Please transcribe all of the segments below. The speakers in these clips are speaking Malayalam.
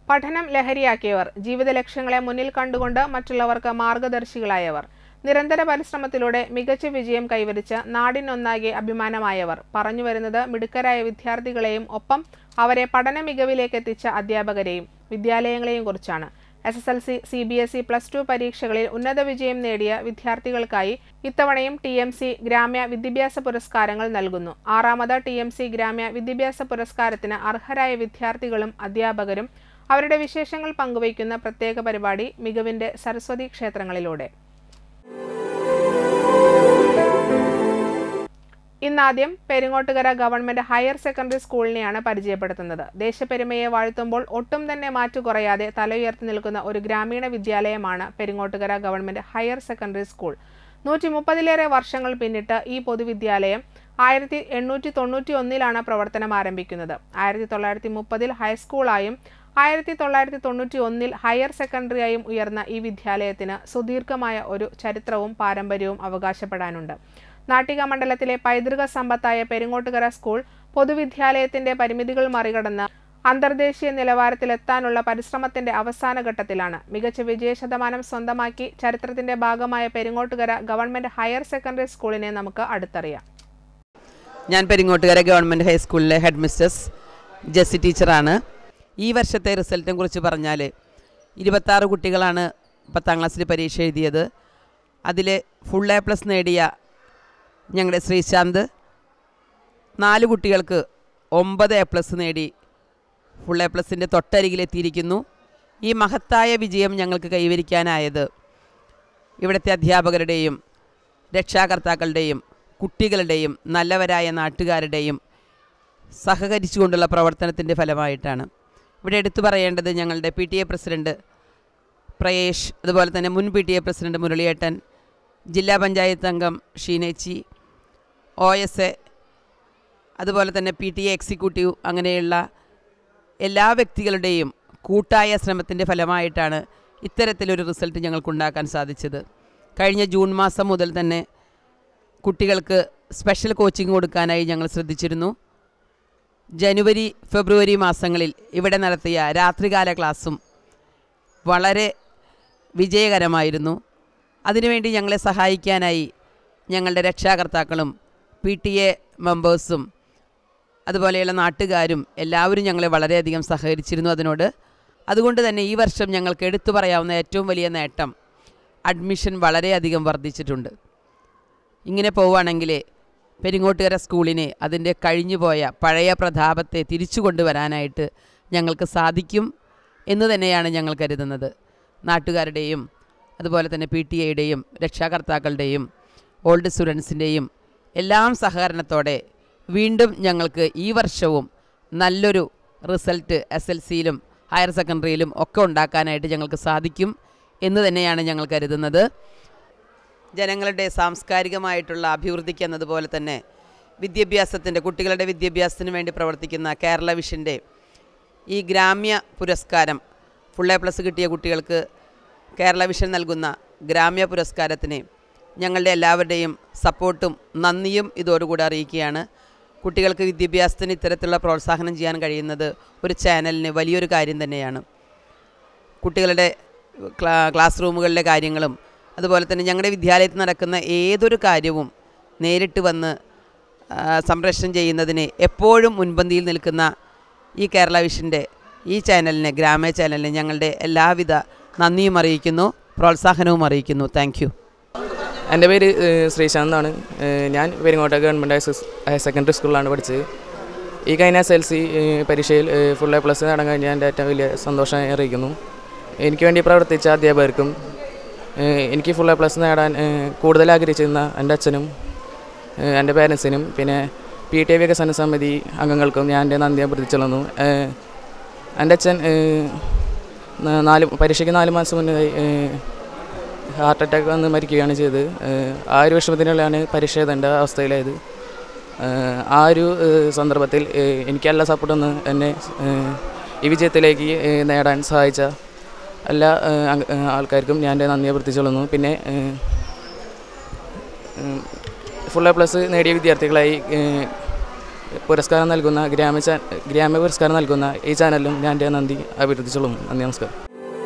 പഠനം ലഹരിയാക്കിയവർ ജീവിത ലക്ഷ്യങ്ങളെ മുന്നിൽ കണ്ടുകൊണ്ട് മറ്റുള്ളവർക്ക് മാർഗദർശികളായവർ നിരന്തര പരിശ്രമത്തിലൂടെ മികച്ച വിജയം കൈവരിച്ച് നാടിനൊന്നാകെ അഭിമാനമായവർ പറഞ്ഞുവരുന്നത് മിടുക്കരായ വിദ്യാർത്ഥികളെയും ഒപ്പം അവരെ പഠന മികവിലേക്ക് എത്തിച്ച അധ്യാപകരെയും വിദ്യാലയങ്ങളെയും കുറിച്ചാണ് S S L C C B S E plus two പരീക്ഷകളിൽ ഉന്നത വിജയം നേടിയ വിദ്യാർത്ഥികൾക്കായി ഇത്തവണയും ടി എം സി ഗ്രാമ്യ വിദ്യാഭ്യാസ പുരസ്കാരങ്ങൾ നൽകുന്നു ആറാമത് ടി എം സി ഗ്രാമ്യ വിദ്യാഭ്യാസ പുരസ്കാരത്തിന് അർഹരായ വിദ്യാർത്ഥികളും അധ്യാപകരും അവരുടെ വിശേഷങ്ങൾ പങ്കുവയ്ക്കുന്ന പ്രത്യേക പരിപാടി മികവിന്റെ സരസ്വതി ക്ഷേത്രങ്ങളിലൂടെ ഇന്നാദ്യം പെരിങ്ങോട്ടുകര ഗവൺമെന്റ് ഹയർ സെക്കൻഡറി സ്കൂളിനെയാണ് പരിചയപ്പെടുത്തുന്നത് ദേശപ്പെരുമയെ വാഴ്ത്തുമ്പോൾ ഒട്ടും തന്നെ മാറ്റു കുറയാതെ തലയുയർത്തി നിൽക്കുന്ന ഒരു ഗ്രാമീണ വിദ്യാലയമാണ് Peringottukara government higher secondary school നൂറ്റി മുപ്പതിലേറെ വർഷങ്ങൾ പിന്നിട്ട് ഈ പൊതുവിദ്യാലയം ആയിരത്തി എണ്ണൂറ്റി തൊണ്ണൂറ്റി ഒന്നിലാണ് പ്രവർത്തനം ആരംഭിക്കുന്നത് ആയിരത്തി തൊള്ളായിരത്തി മുപ്പതിൽ ഹൈസ്കൂളായും ആയിരത്തി തൊള്ളായിരത്തി തൊണ്ണൂറ്റി ഒന്നിൽ ഹയർ സെക്കൻഡറിയായും ഉയർന്ന ഈ വിദ്യാലയത്തിന് സുദീർഘമായ ഒരു ചരിത്രവും പാരമ്പര്യവും അവകാശപ്പെടാനുണ്ട് നാട്ടിക മണ്ഡലത്തിലെ പൈതൃക സമ്പത്തായ പെരിങ്ങോട്ടുകര സ്കൂൾ പൊതുവിദ്യാലയത്തിന്റെ പരിമിതികൾ മറികടന്ന് അന്തർദേശീയ നിലവാരത്തിലെത്താനുള്ള പരിശ്രമത്തിന്റെ അവസാന ഘട്ടത്തിലാണ് മികച്ച വിജയ ശതമാനം സ്വന്തമാക്കി ചരിത്രത്തിന്റെ ഭാഗമായ പെരിങ്ങോട്ടുകര ഗവൺമെന്റ് ഹയർ സെക്കൻഡറി സ്കൂളിനെ നമുക്ക് അടുത്തറിയാം ഞാൻ പെരിങ്ങോട്ടുകര ഗവൺമെൻറ് ഹൈസ്കൂളിലെ ഹെഡ് മിസ്റ്റേഴ്സ് ജെസ്സി ടീച്ചറാണ് ഈ വർഷത്തെ റിസൾട്ടിനെ കുറിച്ച് പറഞ്ഞാൽ ഇരുപത്താറ് കുട്ടികളാണ് പത്താം ക്ലാസ്സിൽ പരീക്ഷ എഴുതിയത് അതിൽ ഫുൾ എ പ്ലസ് നേടിയ ഞങ്ങളുടെ ശ്രീശാന്ത് നാല് കുട്ടികൾക്ക് ഒമ്പത് എ പ്ലസ് നേടി ഫുൾ എ പ്ലസിൻ്റെ തൊട്ടരികിലെത്തിയിരിക്കുന്നു ഈ മഹത്തായ വിജയം ഞങ്ങൾക്ക് കൈവരിക്കാനായത് ഇവിടുത്തെ അധ്യാപകരുടെയും രക്ഷാകർത്താക്കളുടെയും കുട്ടികളുടെയും നല്ലവരായ നാട്ടുകാരുടെയും സഹകരിച്ചുകൊണ്ടുള്ള പ്രവർത്തനത്തിൻ്റെ ഫലമായിട്ടാണ് ഇവിടെ എടുത്തു പറയേണ്ടത് ഞങ്ങളുടെ P T A president Prayesh അതുപോലെ തന്നെ മുൻ പി ടി എ പ്രസിഡൻറ്റ് മുരളിയേട്ടൻ ജില്ലാ പഞ്ചായത്ത് അംഗം ഷീനേച്ചി ഒ എസ് എ അതുപോലെ തന്നെ പി ടി എ എക്സിക്യൂട്ടീവ് അങ്ങനെയുള്ള എല്ലാ വ്യക്തികളുടെയും കൂട്ടായ ശ്രമത്തിൻ്റെ ഫലമായിട്ടാണ് ഇത്തരത്തിലൊരു റിസൾട്ട് ഞങ്ങൾക്കുണ്ടാക്കാൻ സാധിച്ചത് കഴിഞ്ഞ ജൂൺ മാസം മുതൽ തന്നെ കുട്ടികൾക്ക് സ്പെഷ്യൽ കോച്ചിങ് കൊടുക്കാനായി ഞങ്ങൾ ശ്രദ്ധിച്ചിരുന്നു ജനുവരി ഫെബ്രുവരി മാസങ്ങളിൽ ഇവിടെ നടത്തിയ രാത്രികാല ക്ലാസ്സും വളരെ വിജയകരമായിരുന്നു അതിനുവേണ്ടി ഞങ്ങളെ സഹായിക്കാനായി ഞങ്ങളുടെ രക്ഷാകർത്താക്കളും പി ടി എ മെമ്പേഴ്സും അതുപോലെയുള്ള നാട്ടുകാരും എല്ലാവരും ഞങ്ങളെ വളരെയധികം സഹകരിച്ചിരുന്നു അതിനോട് അതുകൊണ്ട് തന്നെ ഈ വർഷം ഞങ്ങൾക്ക് എടുത്തു പറയാവുന്ന ഏറ്റവും വലിയ നേട്ടം അഡ്മിഷൻ വളരെയധികം വർദ്ധിച്ചിട്ടുണ്ട് ഇങ്ങനെ പോവുകയാണെങ്കിൽ പെരിങ്ങോട്ടുകര സ്കൂളിനെ അതിൻ്റെ കഴിഞ്ഞുപോയ പഴയ പ്രതാപത്തെ തിരിച്ചു കൊണ്ടുവരാനായിട്ട് ഞങ്ങൾക്ക് സാധിക്കും എന്ന് തന്നെയാണ് ഞങ്ങൾ കരുതുന്നത് നാട്ടുകാരുടെയും അതുപോലെ തന്നെ പി ടി എയുടെയും രക്ഷാകർത്താക്കളുടെയും ഓൾഡ് സ്റ്റുഡൻസിൻ്റെയും എല്ലാം സഹകരണത്തോടെ വീണ്ടും ഞങ്ങൾക്ക് ഈ വർഷവും നല്ലൊരു റിസൾട്ട് എസ് എൽ സിയിലും ഹയർ സെക്കൻഡറിയിലും ഒക്കെ ഉണ്ടാക്കാനായിട്ട് ഞങ്ങൾക്ക് സാധിക്കും എന്ന് തന്നെയാണ് ഞങ്ങൾ കരുതുന്നത് ജനങ്ങളുടെ സാംസ്കാരികമായിട്ടുള്ള അഭിവൃദ്ധിക്ക് എന്നതുപോലെ തന്നെ വിദ്യാഭ്യാസത്തിൻ്റെ കുട്ടികളുടെ വിദ്യാഭ്യാസത്തിന് വേണ്ടി പ്രവർത്തിക്കുന്ന കേരള വിഷൻ്റെ ഈ ഗ്രാമ്യ പുരസ്കാരം ഫുൾ എ പ്ലസ് കിട്ടിയ കുട്ടികൾക്ക് കേരള വിഷൻ നൽകുന്ന ഗ്രാമ്യ പുരസ്കാരത്തിന് ഞങ്ങളുടെ എല്ലാവരുടെയും സപ്പോർട്ടും നന്ദിയും ഇതോടുകൂടി അറിയിക്കുകയാണ് കുട്ടികൾക്ക് വിദ്യാഭ്യാസത്തിന് ഇത്തരത്തിലുള്ള പ്രോത്സാഹനം ചെയ്യാൻ കഴിയുന്നത് ഒരു ചാനലിന് വലിയൊരു കാര്യം തന്നെയാണ് കുട്ടികളുടെ ക്ലാ ക്ലാസ് റൂമുകളിലെ കാര്യങ്ങളും അതുപോലെ തന്നെ ഞങ്ങളുടെ വിദ്യാലയത്തിൽ നടക്കുന്ന ഏതൊരു കാര്യവും നേരിട്ട് വന്ന് ആ, സംപ്രേഷണം ചെയ്യുന്നതിന് എപ്പോഴും മുൻപന്തിയിൽ നിൽക്കുന്ന ഈ കേരള വിഷൻ്റെ ഈ ചാനലിന് ഗ്രാമ ചാനലിന് ഞങ്ങളുടെ എല്ലാവിധ നന്ദിയും അറിയിക്കുന്നു പ്രോത്സാഹനവും അറിയിക്കുന്നു താങ്ക് യു എൻ്റെ പേര് ഏഹ്, ശ്രീശാന്ത് എന്നാണ് ഏഹ്, ഞാൻ പെരിങ്ങോട്ട ഗവൺമെൻറ് ഹയർ സ് ഹയർ സെക്കൻഡറി സ്കൂളിലാണ് പഠിച്ചത് ഈ കഴിഞ്ഞ എസ് എൽ സി പരീക്ഷയിൽ ഏഹ്, ഫുൾ എ പ്ലസ് നേടാൻ കഴിഞ്ഞ എൻ്റെ ഏറ്റവും വലിയ സന്തോഷം അറിയിക്കുന്നു എനിക്ക് വേണ്ടി പ്രവർത്തിച്ച അധ്യാപകർക്കും ഏഹ്, എനിക്ക് ഫുൾ എ പ്ലസ് നേടാൻ ഏഹ്, കൂടുതൽ ആഗ്രഹിച്ചിരുന്ന എൻ്റെ അച്ഛനും ഏഹ്, എൻ്റെ പേരൻസിനും പിന്നെ പി ടി എ വികസന സമിതി അംഗങ്ങൾക്കും ഞാൻ എൻ്റെ നന്ദി അഭ്യർത്ഥിച്ചുള്ളൂ ഏഹ്, എൻ്റെ അച്ഛൻ ഏഹ്, ന- നാല് പരീക്ഷയ്ക്ക് നാല് മാസം മുന്നേ ഏഹ്, ഹാർട്ട് അറ്റാക്ക് വന്ന് മരിക്കുകയാണ് ചെയ്തത് ഏഹ് ആ ഒരു വിഷമത്തിനുള്ളിലാണ് പരീക്ഷ എഴുതേണ്ട അവസ്ഥയിലായത് ഏഹ് ആ ഒരു ഏഹ് സന്ദർഭത്തിൽ ഏഹ് എനിക്ക് എല്ലാ സപ്പോർട്ടൊന്ന് എന്നെ ഏഹ് ഈ വിജയത്തിലേക്ക് ഏഹ് നേടാൻ സഹായിച്ച എല്ലാ ഏഹ് അംഗ- ഏഹ് ആൾക്കാർക്കും ഞാൻ എൻ്റെ നന്ദി അഭ്യർത്ഥിച്ചുകൊള്ളുന്നു പിന്നെ ഫുൾ എ പ്ലസ് നേടിയ വിദ്യാർത്ഥികളായി ഏഹ് പുരസ്കാരം നൽകുന്ന ഗ്രാമ ചാ ഗ്രാമ്യ പുരസ്കാരം നൽകുന്ന ഈ ചാനലിലും ഞാൻ എൻ്റെ നന്ദി അഭ്യർത്ഥിച്ചോളും നന്ദി നമസ്കാരം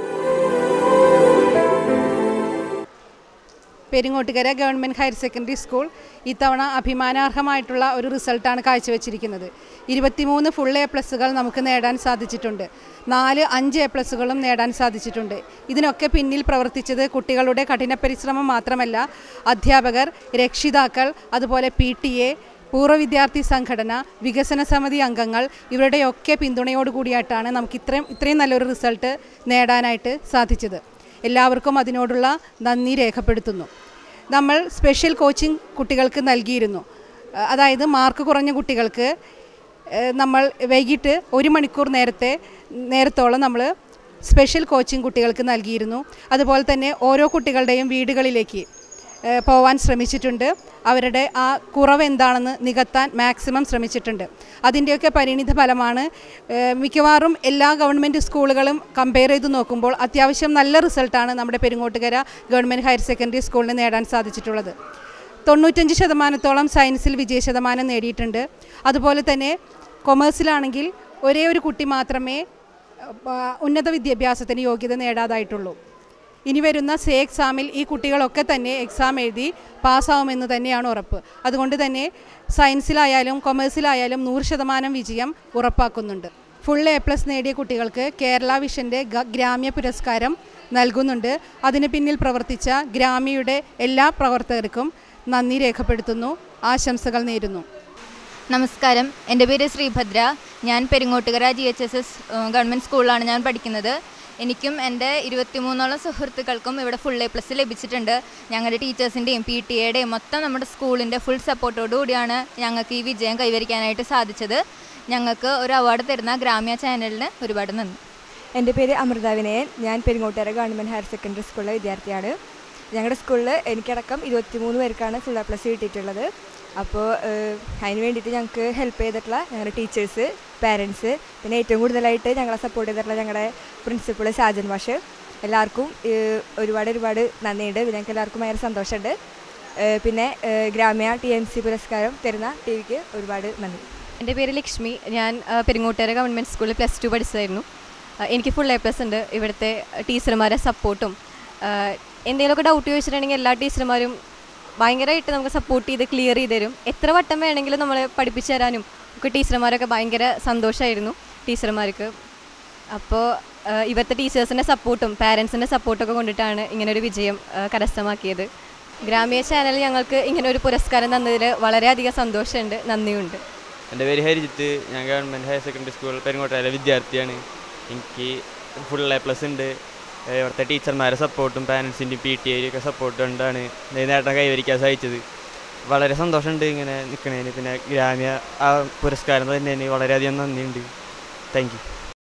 Peringottukara government higher secondary school ഇത്തവണ അഭിമാനാർഹമായിട്ടുള്ള ഒരു റിസൾട്ടാണ് കാഴ്ചവെച്ചിരിക്കുന്നത് ഇരുപത്തിമൂന്ന് ഫുൾ എ പ്ലസുകൾ നമുക്ക് നേടാൻ സാധിച്ചിട്ടുണ്ട് നാല് അഞ്ച് എ പ്ലസുകളും നേടാൻ സാധിച്ചിട്ടുണ്ട് ഇതിനൊക്കെ പിന്നിൽ പ്രവർത്തിച്ചത് കുട്ടികളുടെ കഠിന പരിശ്രമം മാത്രമല്ല അധ്യാപകർ രക്ഷിതാക്കൾ അതുപോലെ പി ടി എ പൂർവ്വ വിദ്യാർത്ഥി സംഘടന വികസന സമിതി അംഗങ്ങൾ ഇവരുടെയൊക്കെ പിന്തുണയോടുകൂടിയായിട്ടാണ് നമുക്ക് ഇത്രയും ഇത്രയും നല്ലൊരു റിസൾട്ട് നേടാനായിട്ട് സാധിച്ചത് എല്ലാവർക്കും അതിനോടുള്ള നന്ദി രേഖപ്പെടുത്തുന്നു നമ്മൾ സ്പെഷ്യൽ കോച്ചിങ് കുട്ടികൾക്ക് നൽകിയിരുന്നു അഹ് അതായത് മാർക്ക് കുറഞ്ഞ കുട്ടികൾക്ക് ഏഹ് നമ്മൾ വൈകിട്ട് ഒരു മണിക്കൂർ നേരത്തെ നേരത്തോളം നമ്മൾ സ്പെഷ്യൽ കോച്ചിങ് കുട്ടികൾക്ക് നൽകിയിരുന്നു അതുപോലെ തന്നെ ഓരോ കുട്ടികളുടെയും വീടുകളിലേക്ക് ഏഹ് പോവാൻ ശ്രമിച്ചിട്ടുണ്ട് അവരുടെ ആ കുറവ് എന്താണെന്ന് നികത്താൻ മാക്സിമം ശ്രമിച്ചിട്ടുണ്ട് അതിൻ്റെയൊക്കെ പരിണിത ഫലമാണ് ഏഹ് മിക്കവാറും എല്ലാ ഗവൺമെൻറ് സ്കൂളുകളും കമ്പയർ ചെയ്ത് നോക്കുമ്പോൾ അത്യാവശ്യം നല്ല റിസൾട്ടാണ് നമ്മുടെ പെരുങ്ങോട്ടുകര ഗവൺമെൻറ് ഹയർ സെക്കൻഡറി സ്കൂളിന് നേടാൻ സാധിച്ചിട്ടുള്ളത് തൊണ്ണൂറ്റഞ്ച് ശതമാനത്തോളം സയൻസിൽ വിജയ ശതമാനം നേടിയിട്ടുണ്ട് അതുപോലെ തന്നെ കൊമേഴ്സിലാണെങ്കിൽ ഒരേ ഒരു കുട്ടി മാത്രമേ ആ, ഉന്നത വിദ്യാഭ്യാസത്തിന് യോഗ്യത നേടാതായിട്ടുള്ളൂ ഇനി വരുന്ന സേ എക്സാമിൽ ഈ കുട്ടികളൊക്കെ തന്നെ എക്സാം എഴുതി പാസ്സാവുമെന്ന് തന്നെയാണ് ഉറപ്പ് അതുകൊണ്ട് തന്നെ സയൻസിലായാലും കൊമേഴ്സിലായാലും നൂറ് ശതമാനം വിജയം ഉറപ്പാക്കുന്നുണ്ട് ഫുൾ എ പ്ലസ് നേടിയ കുട്ടികൾക്ക് കേരള വിഷൻ്റെ ഗ- ഗ്രാമ്യ പുരസ്കാരം നൽകുന്നുണ്ട് അതിന് പിന്നിൽ പ്രവർത്തിച്ച ഗ്രാമ്യയുടെ എല്ലാ പ്രവർത്തകർക്കും നന്ദി രേഖപ്പെടുത്തുന്നു ആശംസകൾ നേരുന്നു നമസ്കാരം എൻ്റെ പേര് ശ്രീഭദ്ര ഞാൻ Peringottukara G H S S government സ്കൂളിലാണ് ഞാൻ പഠിക്കുന്നത് എനിക്കും എൻ്റെ ഇരുപത്തിമൂന്നോളം സുഹൃത്തുക്കൾക്കും ഇവിടെ ഫുൾ എ പ്ലസ് ലഭിച്ചിട്ടുണ്ട് ഞങ്ങളുടെ ടീച്ചേഴ്സിൻ്റെയും പി ടി എയുടെയും മൊത്തം നമ്മുടെ സ്കൂളിൻ്റെ ഫുൾ സപ്പോർട്ടോടു കൂടിയാണ് ഞങ്ങൾക്ക് ഈ വിജയം കൈവരിക്കാനായിട്ട് സാധിച്ചത് ഞങ്ങൾക്ക് ഒരു അവാർഡ് തരുന്ന ഗ്രാമ്യ ചാനലിന് ഒരുപാട് നന്ദി എൻ്റെ പേര് അമൃത വിനയൻ ഞാൻ പെരിങ്ങോട്ടുകര ഗവൺമെൻറ് ഹയർ സെക്കൻഡറി സ്കൂളിലെ വിദ്യാർത്ഥിയാണ് ഞങ്ങളുടെ സ്കൂളിൽ എനിക്കടക്കം ഇരുപത്തിമൂന്ന് പേർക്കാണ് ഫുൾ എ പ്ലസ് കിട്ടിയിട്ടുള്ളത് അപ്പോൾ അതിന് വേണ്ടിയിട്ട് ഞങ്ങൾക്ക് ഹെൽപ്പ് ചെയ്തിട്ടുള്ള ഞങ്ങളുടെ ടീച്ചേഴ്സ് പാരൻസ് പിന്നെ ഏറ്റവും കൂടുതലായിട്ട് ഞങ്ങളെ സപ്പോർട്ട് ചെയ്തിട്ടുള്ള ഞങ്ങളുടെ പ്രിൻസിപ്പൾ സാജൻ മാഷ് എല്ലാവർക്കും ഏഹ്, ഒരുപാട് ഒരുപാട് നന്ദിയുണ്ട് പിന്നെ ഞങ്ങൾക്ക് എല്ലാവർക്കും ഭയങ്കര സന്തോഷമുണ്ട് ഏഹ്, പിന്നെ ഏഹ്, ഗ്രാമ്യ ടി എം സി പുരസ്കാരം തരുന്ന ടി വിക്ക് ഒരുപാട് നന്ദി എൻ്റെ പേര് ലക്ഷ്മി ഞാൻ ആ, പെരിങ്ങോട്ടുകര ഗവൺമെൻറ് സ്കൂളിൽ പ്ലസ് ടു പഠിച്ചതായിരുന്നു ആ, എനിക്ക് ഫുൾ എ പ്ലസ് ഉണ്ട് ഇവിടുത്തെ ടീച്ചർമാരെ സപ്പോർട്ടും എന്തെങ്കിലുമൊക്കെ ഡൗട്ട് ചോദിച്ചിട്ടുണ്ടെങ്കിൽ എല്ലാ ടീച്ചർമാരും ഭയങ്കരമായിട്ട് നമുക്ക് സപ്പോർട്ട് ചെയ്ത് ക്ലിയർ ചെയ്ത് തരും എത്ര വട്ടം വേണമെങ്കിലും നമ്മളെ പഠിപ്പിച്ചു തരാനും ഒക്കെ ടീച്ചർമാരൊക്കെ ഭയങ്കര സന്തോഷമായിരുന്നു ടീച്ചർമാർക്ക് അപ്പോൾ ഇവിടുത്തെ ടീച്ചേഴ്സിൻ്റെ സപ്പോർട്ടും പാരൻസിൻ്റെ സപ്പോർട്ടൊക്കെ കൊണ്ടിട്ടാണ് ഇങ്ങനൊരു വിജയം ആ, കരസ്ഥമാക്കിയത് ഗ്രാമീയ ചാനൽ ഞങ്ങൾക്ക് ഇങ്ങനെ ഒരു പുരസ്കാരം തന്നതിൽ വളരെയധികം സന്തോഷമുണ്ട് നന്ദിയുണ്ട് എൻ്റെ പേര് ഹരിജിത്ത് ഞാൻ ഗവൺമെൻറ് ഹയർ സെക്കൻഡറി സ്കൂൾ പെരുങ്ങോട്ടയിലെ വിദ്യാർത്ഥിയാണ് എനിക്ക് ഫുൾ എ പ്ലസ് ഉണ്ട് ഏഹ് ഇവിടുത്തെ ടീച്ചർമാരെ സപ്പോർട്ടും പാരൻസിൻ്റെയും പി ടി ഒക്കെ സപ്പോർട്ട് കൊണ്ടാണ് ഈ നേട്ടം കൈവരിക്കാൻ സാധിച്ചത് വളരെ സന്തോഷമുണ്ട് ഇങ്ങനെ നിൽക്കുന്നതിന് പിന്നെ ഗ്രാമ്യ ആ പുരസ്കാരം തന്നതിന് വളരെയധികം നന്ദിയുണ്ട് thank you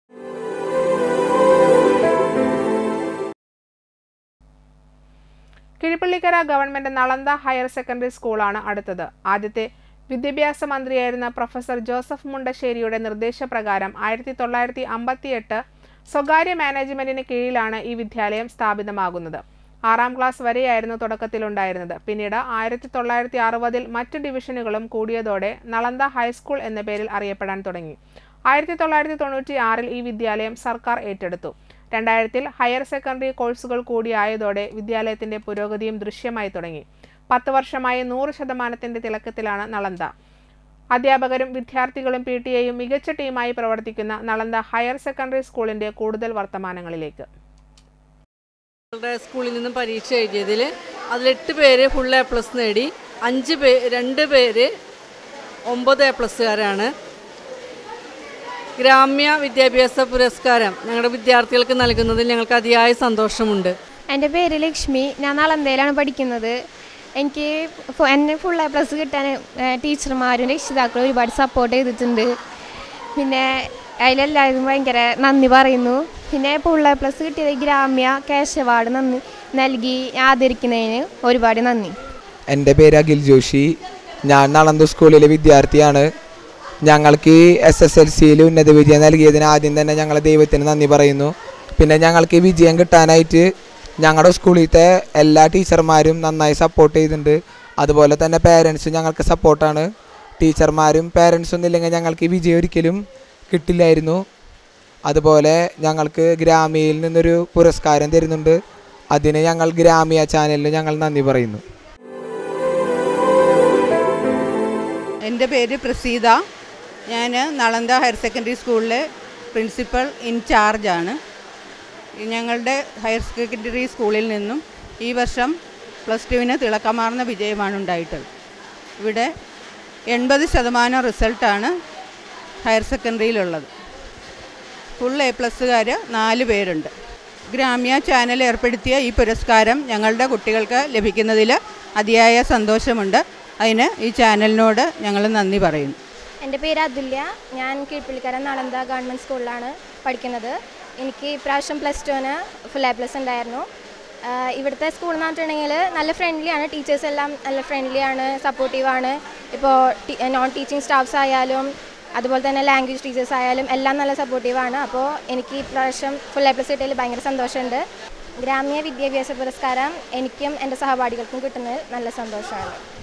Kizhippallikkara government Nalanda higher secondary സ്കൂളാണ് അടുത്തത് ആദ്യത്തെ വിദ്യാഭ്യാസ മന്ത്രിയായിരുന്ന പ്രൊഫസർ ജോസഫ് മുണ്ടശ്ശേരിയുടെ നിർദ്ദേശപ്രകാരം ആയിരത്തി തൊള്ളായിരത്തി അമ്പത്തിയെട്ട് സ്വകാര്യ മാനേജ്മെന്റിന് കീഴിലാണ് ഈ വിദ്യാലയം സ്ഥാപിതമാകുന്നത് ആറാം ക്ലാസ് വരെയായിരുന്നു തുടക്കത്തിലുണ്ടായിരുന്നത് പിന്നീട് ആയിരത്തി തൊള്ളായിരത്തി അറുപതിൽ മറ്റു ഡിവിഷനുകളും കൂടിയതോടെ നളന്ദ ഹൈസ്കൂൾ എന്ന പേരിൽ അറിയപ്പെടാൻ തുടങ്ങി ആയിരത്തി തൊള്ളായിരത്തി തൊണ്ണൂറ്റി ആറിൽ ഈ വിദ്യാലയം സർക്കാർ ഏറ്റെടുത്തു രണ്ടായിരത്തിൽ ഹയർ സെക്കൻഡറി കോഴ്സുകൾ കൂടിയായതോടെ വിദ്യാലയത്തിന്റെ പുരോഗതിയും ദൃശ്യമായി തുടങ്ങി പത്ത് വർഷമായി നൂറ് ശതമാനത്തിന്റെ തിളക്കത്തിലാണ് നളന്ദ അധ്യാപകരും വിദ്യാർത്ഥികളും പി ടി എയും മികച്ച ടീമായി പ്രവർത്തിക്കുന്ന നളന്ദ ഹയർ സെക്കൻഡറി സ്കൂളിന്റെ കൂടുതൽ വർത്തമാനങ്ങളിലേക്ക് ഞങ്ങളുടെ സ്കൂളിൽ നിന്നും പരീക്ഷ എഴുതിയതിൽ അതിലെട്ട് പേര് ഫുൾ എ പ്ലസ് നേടി അഞ്ച് പേ രണ്ട് പേര് ഒമ്പത് എ പ്ലസ്സുകാരാണ് ഗ്രാമ്യ വിദ്യാഭ്യാസ പുരസ്കാരം ഞങ്ങളുടെ വിദ്യാർത്ഥികൾക്ക് നൽകുന്നതിൽ ഞങ്ങൾക്ക് അതിയായ സന്തോഷമുണ്ട് എൻ്റെ പേര് ലക്ഷ്മി ഞാൻ നളന്തയിലാണ് പഠിക്കുന്നത് എനിക്ക് ഫു- എന്നെ ഫുൾ എ പ്ലസ് കിട്ടാൻ ഏഹ്, ടീച്ചർമാരും രക്ഷിതാക്കളും ഒരുപാട് സപ്പോർട്ട് ചെയ്തിട്ടുണ്ട് പിന്നെ അതിലെല്ലാവരും ഭയങ്കര നന്ദി പറയുന്നു പിന്നെ ഫുൾ എ പ്ലസ് കിട്ടിയത് ഗ്രാമ്യ ക്യാഷ് അവാർഡ് നന്ദി നൽകി ആദരിക്കുന്നതിന് ഒരുപാട് നന്ദി എൻ്റെ പേര് അഖിൽ ജോഷി ഞാൻ നളന്ദു സ്കൂളിലെ വിദ്യാർത്ഥിയാണ് ഞങ്ങൾക്ക് എസ് എസ് എൽ സിയിൽ ഉന്നത വിജയം നൽകിയതിന് ആദ്യം തന്നെ ഞങ്ങൾ ദൈവത്തിന് നന്ദി പറയുന്നു പിന്നെ ഞങ്ങൾക്ക് ഈ വിജയം കിട്ടാനായിട്ട് ഞങ്ങളുടെ സ്കൂളിലത്തെ എല്ലാ ടീച്ചർമാരും നന്നായി സപ്പോർട്ട് ചെയ്തിട്ടുണ്ട് അതുപോലെ തന്നെ പേരൻസും ഞങ്ങൾക്ക് സപ്പോർട്ടാണ് ടീച്ചർമാരും പേരൻസും ഒന്നുമില്ലെങ്കിൽ ഞങ്ങൾക്ക് ഈ വിജയം ഒരിക്കലും കിട്ടില്ലായിരുന്നു അതുപോലെ ഞങ്ങൾക്ക് ഗ്രാമിയിൽ നിന്നൊരു പുരസ്കാരം തരുന്നുണ്ട് അതിന് ഞങ്ങൾ ഗ്രാമിയ ചാനലിന് ഞങ്ങൾ നന്ദി പറയുന്നു എൻ്റെ പേര് പ്രസീത ഞാൻ നളന്ദ ഹയർ സെക്കൻഡറി സ്കൂളിലെ പ്രിൻസിപ്പൽ ഇൻചാർജാണ് ഞങ്ങളുടെ ഹയർ സെക്കൻഡറി സ്കൂളിൽ നിന്നും ഈ വർഷം പ്ലസ് ടുവിന് തിളക്കമാർന്ന വിജയമാണ് ഉണ്ടായിട്ടുള്ളത് ഇവിടെ എൺപത് ശതമാനം റിസൾട്ടാണ് ഹയർ സെക്കൻഡറിയിലുള്ളത് ഫുൾ എ പ്ലസ്സുകാർ നാല് പേരുണ്ട് ഗ്രാമ്യ ചാനൽ ഏർപ്പെടുത്തിയ ഈ പുരസ്കാരം ഞങ്ങളുടെ കുട്ടികൾക്ക് ലഭിക്കുന്നതിൽ അതിയായ സന്തോഷമുണ്ട് അതിന് ഈ ചാനലിനോട് ഞങ്ങൾ നന്ദി പറയുന്നു എൻ്റെ പേര് അതുല്യ ഞാൻ കീഴ്പ്പള്ളിക്കര നളന്ദ ഗവൺമെൻറ് സ്കൂളിലാണ് പഠിക്കുന്നത് എനിക്ക് ഇപ്രാവശ്യം പ്ലസ് ടുവിന് ഫുൾ എ പ്ലസ് ഉണ്ടായിരുന്നു ആഹ് ഇവിടുത്തെ സ്കൂൾ എന്ന് പറഞ്ഞിട്ടുണ്ടെങ്കിൽ നല്ല ഫ്രണ്ട്ലിയാണ് ടീച്ചേഴ്സ് എല്ലാം നല്ല ഫ്രണ്ട്ലിയാണ് സപ്പോർട്ടീവാണ് ഇപ്പോൾ നോൺ ടീച്ചിങ് സ്റ്റാഫ്സ് ആയാലും അതുപോലെ തന്നെ ലാംഗ്വേജ് ടീച്ചേഴ്സ് ആയാലും എല്ലാം നല്ല സപ്പോർട്ടീവാണ് അപ്പോൾ എനിക്ക് ഇപ്രാവശ്യം ഫുൾ എ പ്ലസ് കിട്ടിയതിൽ ഭയങ്കര സന്തോഷമുണ്ട് ഗ്രാമ്യ വിദ്യാഭ്യാസ പുരസ്കാരം എനിക്കും എൻ്റെ സഹപാഠികൾക്കും കിട്ടുന്നതിൽ നല്ല സന്തോഷമാണ്